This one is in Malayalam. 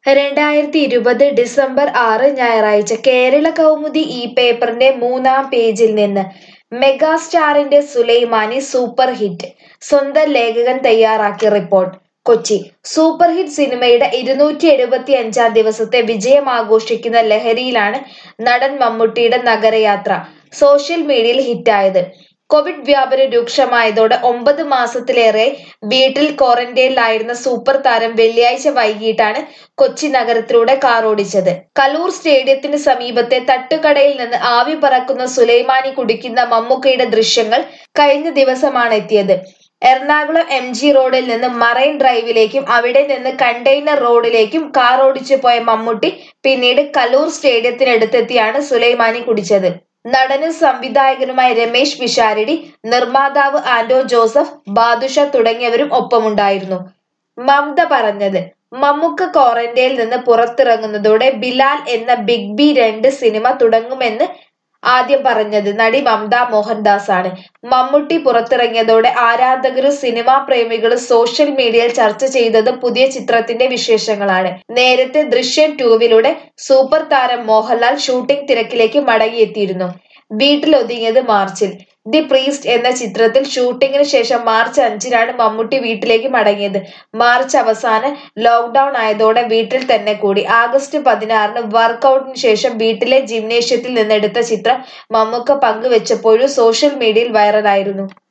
രണ്ടായിരത്തി ഇരുപത് ഡിസംബർ ആറ് ഞായറാഴ്ച കേരള കൗമുദി ഈ പേപ്പറിന്റെ മൂന്നാം പേജിൽ നിന്ന് മെഗാസ്റ്റാറിന്റെ സുലൈമാനി സൂപ്പർ ഹിറ്റ് സ്വന്തം ലേഖകൻ തയ്യാറാക്കിയ റിപ്പോർട്ട് കൊച്ചി സൂപ്പർ ഹിറ്റ് സിനിമയുടെ ഇരുന്നൂറ്റി എഴുപത്തി അഞ്ചാം ദിവസത്തെ വിജയം ആഘോഷിക്കുന്ന ലഹരിയിലാണ് നടൻ മമ്മൂട്ടിയുടെ നഗരയാത്ര സോഷ്യൽ മീഡിയയിൽ ഹിറ്റായത് കോവിഡ് വ്യാപനം രൂക്ഷമായതോടെ ഒമ്പത് മാസത്തിലേറെ വീട്ടിൽ ക്വാറന്റൈനിലായിരുന്ന സൂപ്പർ താരം വെള്ളിയാഴ്ച വൈകിട്ടാണ് കൊച്ചി നഗരത്തിലൂടെ കാറോടിച്ചത് കലൂർ സ്റ്റേഡിയത്തിന് സമീപത്തെ തട്ടുകടയിൽ നിന്ന് ആവി പറക്കുന്ന സുലൈമാനി കുടിക്കുന്ന മമ്മൂക്കയുടെ ദൃശ്യങ്ങൾ കഴിഞ്ഞ ദിവസമാണ് എത്തിയത് എറണാകുളം എം ജി റോഡിൽ നിന്ന് മറൈൻ ഡ്രൈവിലേക്കും അവിടെ നിന്ന് കണ്ടെയ്നർ റോഡിലേക്കും കാർ ഓടിച്ചു പോയ മമ്മൂട്ടി പിന്നീട് കലൂർ സ്റ്റേഡിയത്തിനടുത്തെത്തിയാണ് സുലൈമാനി കുടിച്ചത് നടനും സംവിധായകനുമായ രമേശ് പിഷാരടി നിർമ്മാതാവ് ആന്റോ ജോസഫ് ബാദുഷ തുടങ്ങിയവരും ഒപ്പമുണ്ടായിരുന്നു മമത പറഞ്ഞത് മമ്മൂക്ക ക്വാറന്റൈനിൽ നിന്ന് പുറത്തിറങ്ങുന്നതോടെ ബിലാൽ എന്ന ബിഗ് ബി രണ്ട് സിനിമ തുടങ്ങുമെന്ന് ആദ്യം പറഞ്ഞത് നടി മമത മോഹൻദാസ് ആണ് മമ്മൂട്ടി പുറത്തിറങ്ങിയതോടെ ആരാധകരും സിനിമാ പ്രേമികളും സോഷ്യൽ മീഡിയയിൽ ചർച്ച ചെയ്തത് പുതിയ ചിത്രത്തിന്റെ വിശേഷങ്ങളാണ് നേരത്തെ ദൃശ്യം ടൂവിലൂടെ സൂപ്പർ താരം മോഹൻലാൽ ഷൂട്ടിംഗ് തിരക്കിലേക്ക് മടങ്ങിയെത്തിയിരുന്നു വീട്ടിലൊതുങ്ങിയത് മാർച്ചിൽ ദി പ്രീസ്റ്റ് എന്ന ചിത്രത്തിൽ ഷൂട്ടിങ്ങിന് ശേഷം മാർച്ച് അഞ്ചിനാണ് മമ്മൂട്ടി വീട്ടിലേക്ക് മടങ്ങിയത് മാർച്ച് അവസാനം ലോക്ക്ഡൌൺ ആയതോടെ വീട്ടിൽ തന്നെ കൂടി ആഗസ്റ്റ് പതിനാറിന് വർക്കൗട്ടിന് ശേഷം വീട്ടിലെ ജിംനേഷ്യത്തിൽ നിന്നെടുത്ത ചിത്രം മമ്മൂക്ക പങ്കുവെച്ചപ്പോഴും സോഷ്യൽ മീഡിയയിൽ വൈറലായിരുന്നു